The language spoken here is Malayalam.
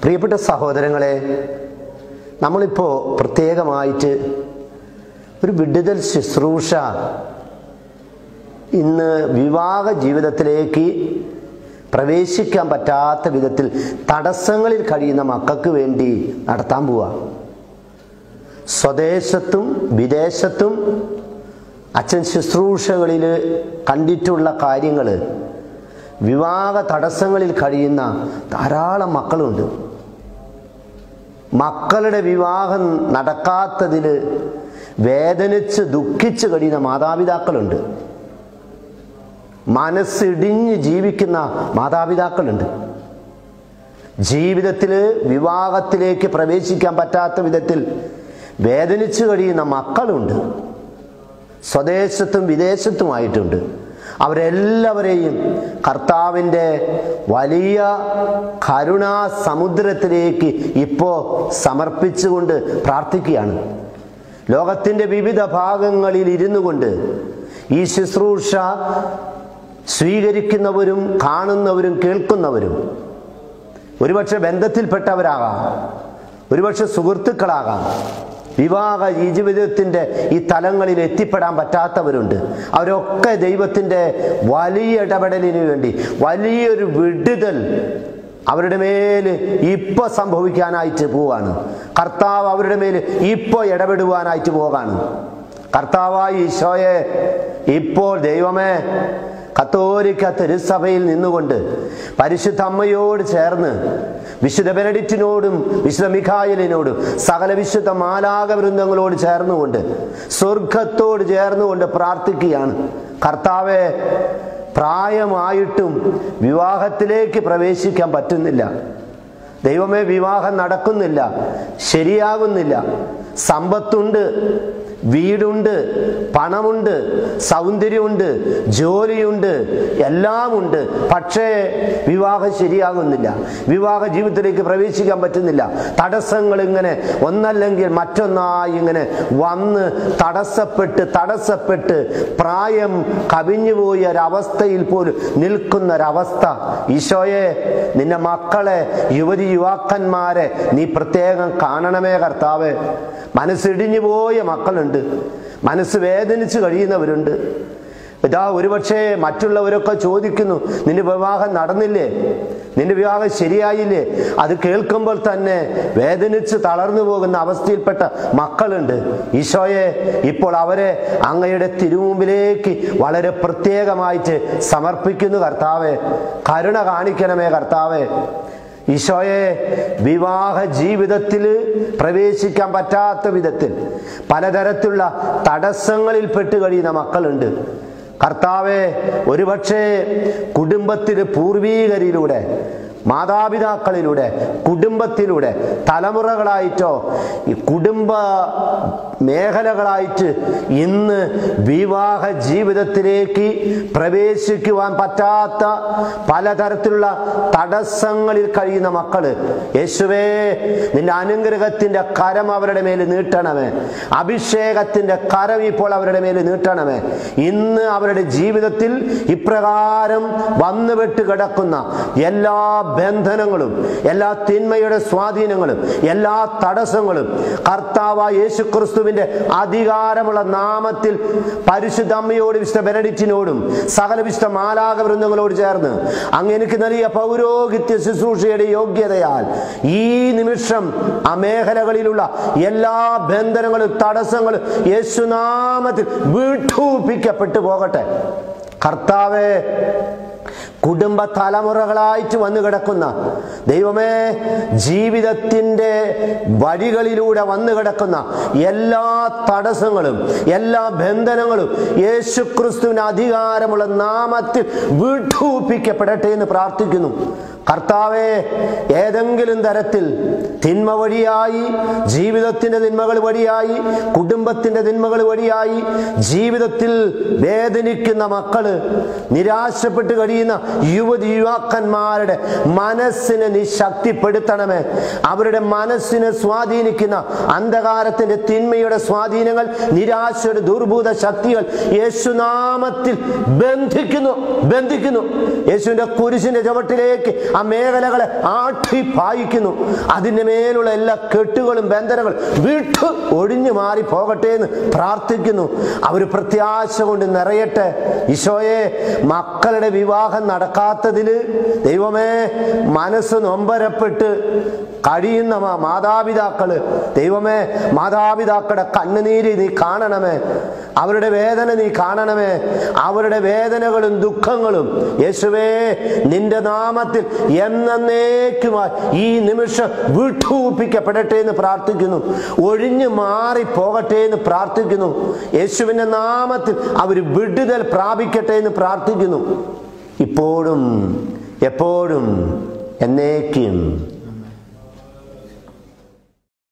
പ്രിയപ്പെട്ട സഹോദരങ്ങളെ നമ്മളിപ്പോൾ പ്രത്യേകമായിട്ട് ഒരു വിടുതൽ ശുശ്രൂഷ ഇന്ന് വിവാഹ ജീവിതത്തിലേക്ക് പ്രവേശിക്കാൻ പറ്റാത്ത വിധത്തിൽ തടസ്സങ്ങളിൽ കഴിയുന്ന മക്കൾക്ക് വേണ്ടി നടത്താൻ പോവുക സ്വദേശത്തും വിദേശത്തും അച്ഛൻ ശുശ്രൂഷകളിൽ കണ്ടിട്ടുള്ള കാര്യങ്ങൾ വിവാഹ തടസ്സങ്ങളിൽ കഴിയുന്ന ധാരാളം മക്കളുണ്ട് മക്കളുടെ വിവാഹം നടക്കാത്തതിൽ വേദനിച്ച് ദുഃഖിച്ച് കഴിയുന്ന മാതാപിതാക്കളുണ്ട് മനസ്സിടിഞ്ഞ് ജീവിക്കുന്ന മാതാപിതാക്കളുണ്ട് ജീവിതത്തിൽ വിവാഹത്തിലേക്ക് പ്രവേശിക്കാൻ പറ്റാത്ത വിധത്തിൽ വേദനിച്ച് കഴിയുന്ന മക്കളുണ്ട് സ്വദേശത്തും വിദേശത്തുമായിട്ടുണ്ട് അവരെല്ലാവരെയും കർത്താവിൻ്റെ വലിയ കരുണാ സമുദ്രത്തിലേക്ക് ഇപ്പോൾ സമർപ്പിച്ചുകൊണ്ട് പ്രാർത്ഥിക്കുകയാണ് ലോകത്തിൻ്റെ വിവിധ ഭാഗങ്ങളിൽ ഇരുന്നു കൊണ്ട് ഈ ശുശ്രൂഷ സ്വീകരിക്കുന്നവരും കാണുന്നവരും കേൾക്കുന്നവരും ഒരുപക്ഷെ ബന്ധത്തിൽപ്പെട്ടവരാകാം ഒരുപക്ഷെ സുഹൃത്തുക്കളാകാം വിവാഹ ഈ ജീവിതത്തിൻ്റെ ഈ തലങ്ങളിൽ എത്തിപ്പെടാൻ പറ്റാത്തവരുണ്ട് അവരൊക്കെ ദൈവത്തിൻ്റെ വലിയ ഇടപെടലിന് വേണ്ടി വലിയൊരു വിടുതൽ അവരുടെ മേൽ ഇപ്പൊ സംഭവിക്കാനായിട്ട് പോവാണ് കർത്താവ് അവരുടെ മേൽ ഇപ്പൊ ഇടപെടുവാനായിട്ട് പോകാണ് കർത്താവായി ഈശോയെ ഇപ്പോൾ ദൈവമേ കത്തോലിക്ക തിരുസഭയിൽ നിന്നുകൊണ്ട് പരിശുദ്ധ അമ്മയോട് ചേർന്ന് വിശുദ്ധ ബെനഡിറ്റിനോടും വിശുദ്ധ മിഖായലിനോടും സകല വിശുദ്ധ മാലാക വൃന്ദങ്ങളോട് ചേർന്നുകൊണ്ട് സ്വർഗത്തോട് ചേർന്നുകൊണ്ട് പ്രാർത്ഥിക്കുകയാണ് കർത്താവെ പ്രായമായിട്ടും വിവാഹത്തിലേക്ക് പ്രവേശിക്കാൻ പറ്റുന്നില്ല ദൈവമേ വിവാഹം നടക്കുന്നില്ല ശരിയാകുന്നില്ല സമ്പത്തുണ്ട് വീടുണ്ട് പണമുണ്ട് സൗന്ദര്യമുണ്ട് ജോലിയുണ്ട് എല്ലാമുണ്ട് പക്ഷേ വിവാഹം ശരിയാകുന്നില്ല വിവാഹ ജീവിതത്തിലേക്ക് പ്രവേശിക്കാൻ പറ്റുന്നില്ല തടസ്സങ്ങൾ ഇങ്ങനെ ഒന്നല്ലെങ്കിൽ മറ്റൊന്നായി ഇങ്ങനെ വന്ന് തടസ്സപ്പെട്ട് തടസ്സപ്പെട്ട് പ്രായം കവിഞ്ഞുപോയ ഒരവസ്ഥയിൽ പോലും നിൽക്കുന്ന ഒരവസ്ഥ ഈശോയെ നിന്റെ മക്കളെ യുവതി യുവാക്കന്മാരെ നീ പ്രത്യേകം കാണണമേ കർത്താവേ മനസ്സിടിഞ്ഞു പോയ മക്കളുണ്ട് മനസ്സ് വേദനിച്ച് കഴിയുന്നവരുണ്ട് ഇതാ ഒരുപക്ഷെ മറ്റുള്ളവരൊക്കെ ചോദിക്കുന്നു നിന്റെ വിവാഹം നടന്നില്ലേ നിന്റെ വിവാഹം ശരിയായില്ലേ അത് കേൾക്കുമ്പോൾ തന്നെ വേദനിച്ച് തളർന്നു പോകുന്ന അവസ്ഥയിൽപ്പെട്ട മക്കളുണ്ട് ഈശോയെ ഇപ്പോൾ അവരെ അങ്ങയുടെ തിരുമുമ്പിലേക്ക് വളരെ പ്രത്യേകമായിട്ട് സമർപ്പിക്കുന്നു കർത്താവെ കരുണ കാണിക്കണമേ കർത്താവെ ഈശോയെ വിവാഹ ജീവിതത്തിൽ പ്രവേശിക്കാൻ പറ്റാത്ത വിധത്തിൽ പലതരത്തിലുള്ള തടസ്സങ്ങളിൽ പെട്ട് കഴിയുന്ന മക്കളുണ്ട് കർത്താവെ ഒരുപക്ഷെ കുടുംബത്തിൽ പൂർവീകരിലൂടെ മാതാപിതാക്കളിലൂടെ കുടുംബത്തിലൂടെ തലമുറകളായിട്ടോ ഈ കുടുംബ മേഖലകളായിട്ട് ഇന്ന് വിവാഹ ജീവിതത്തിലേക്ക് പ്രവേശിക്കുവാൻ പറ്റാത്ത പലതരത്തിലുള്ള തടസ്സങ്ങളിൽ കഴിയുന്ന മക്കള് യേശുവേ നിന്റെ അനുഗ്രഹത്തിന്റെ കരം അവരുടെ മേൽ നീട്ടണമേ അഭിഷേകത്തിന്റെ കരം ഇപ്പോൾ അവരുടെ മേൽ നീട്ടണമേ ഇന്ന് അവരുടെ ജീവിതത്തിൽ ഇപ്രകാരം വന്നുവിട്ട് കിടക്കുന്ന എല്ലാ ബന്ധനങ്ങളും എല്ലാ തിന്മയുടെ സ്വാധീനങ്ങളും എല്ലാ തടസ്സങ്ങളും കർത്താവ് യേശു ക്രിസ്തുവിന്റെ അധികാരമുള്ള നാമത്തിൽ പരിശുദ്ധ അമ്മയോട് വിശുദ്ധ ബെനഡിറ്റിനോടും സകല വിശുദ്ധ മാലാക വൃന്ദങ്ങളോട് ചേർന്ന് അങ്ങ് എനിക്ക് നൽകിയ പൗരോഹിത്യ ശുശ്രൂഷയുടെ യോഗ്യതയാൽ ഈ നിമിഷം ആ മേഖലകളിലുള്ള എല്ലാ ബന്ധനങ്ങളും തടസ്സങ്ങളും യേശുനാമത്തിൽ വീട്ടൂപ്പിക്കപ്പെട്ടു പോകട്ടെ കർത്താവെ കുടുംബ തലമുറകളായിട്ട് വന്നു കിടക്കുന്ന ദൈവമേ ജീവിതത്തിൻ്റെ വഴികളിലൂടെ വന്നു കിടക്കുന്ന എല്ലാ തടസ്സങ്ങളും എല്ലാ ബന്ധനങ്ങളും യേശുക്രിസ്തുവിന് അധികാരമുള്ള നാമത്തിൽ വീട്ടൂപ്പിക്കപ്പെടട്ടെ എന്ന് പ്രാർത്ഥിക്കുന്നു കർത്താവെ ഏതെങ്കിലും തരത്തിൽ തിന്മ വഴിയായി ജീവിതത്തിന്റെ തിന്മകൾ വഴിയായി കുടുംബത്തിന്റെ തിന്മകൾ വഴിയായി ജീവിതത്തിൽ വേദനിക്കുന്ന മക്കള് നിരാശപ്പെട്ട് കഴിയുന്ന യുവതി യുവാക്കന്മാരുടെ മനസ്സിനെ നീ ശക്തിപ്പെടുത്തണമേ അവരുടെ മനസ്സിനെ സ്വാധീനിക്കുന്ന അന്ധകാരത്തിന്റെ തിന്മയുടെ സ്വാധീനങ്ങൾ നിരാശയുടെ ദുർഭൂത ശക്തികൾ യേശുനാമത്തിൽ ബന്ധിക്കുന്നു ബന്ധിക്കുന്നു യേശുവിന്റെ കുരിശിന്റെ ചുവട്ടിലേക്ക് ആ മേഖലകളെ ആട്ടി പായിക്കുന്നു അതിൻ്റെ മേലുള്ള എല്ലാ കെട്ടുകളും ബന്ധനങ്ങളും വിട്ടു ഒഴിഞ്ഞു മാറി പോകട്ടെ എന്ന് പ്രാർത്ഥിക്കുന്നു അവർ പ്രത്യാശ കൊണ്ട് നിറയട്ടെ ഈശോയെ മക്കളുടെ വിവാഹം നടക്കാത്തതിൽ ദൈവമേ മനസ്സ് നൊമ്പരപ്പെട്ട് കഴിയുന്ന മാ- മാതാപിതാക്കള് ദൈവമേ മാതാപിതാക്കളുടെ കണ്ണുനീര് നീ കാണണമേ അവരുടെ വേദന നീ കാണണമേ അവരുടെ വേദനകളും ദുഃഖങ്ങളും യേശുവേ നിന്റെ നാമത്തിൽ എന്നേക്കുമായി ഈ നിമിഷം വിട്ടുപ്പിക്കപ്പെടട്ടെ എന്ന് പ്രാർത്ഥിക്കുന്നു ഒഴിഞ്ഞു മാറി പോകട്ടെ എന്ന് പ്രാർത്ഥിക്കുന്നു യേശുവിന്റെ നാമത്തിൽ അവർ വിടുതൽ പ്രാപിക്കട്ടെ എന്ന് പ്രാർത്ഥിക്കുന്നു ഇപ്പോഴും എപ്പോഴും എന്നേക്കും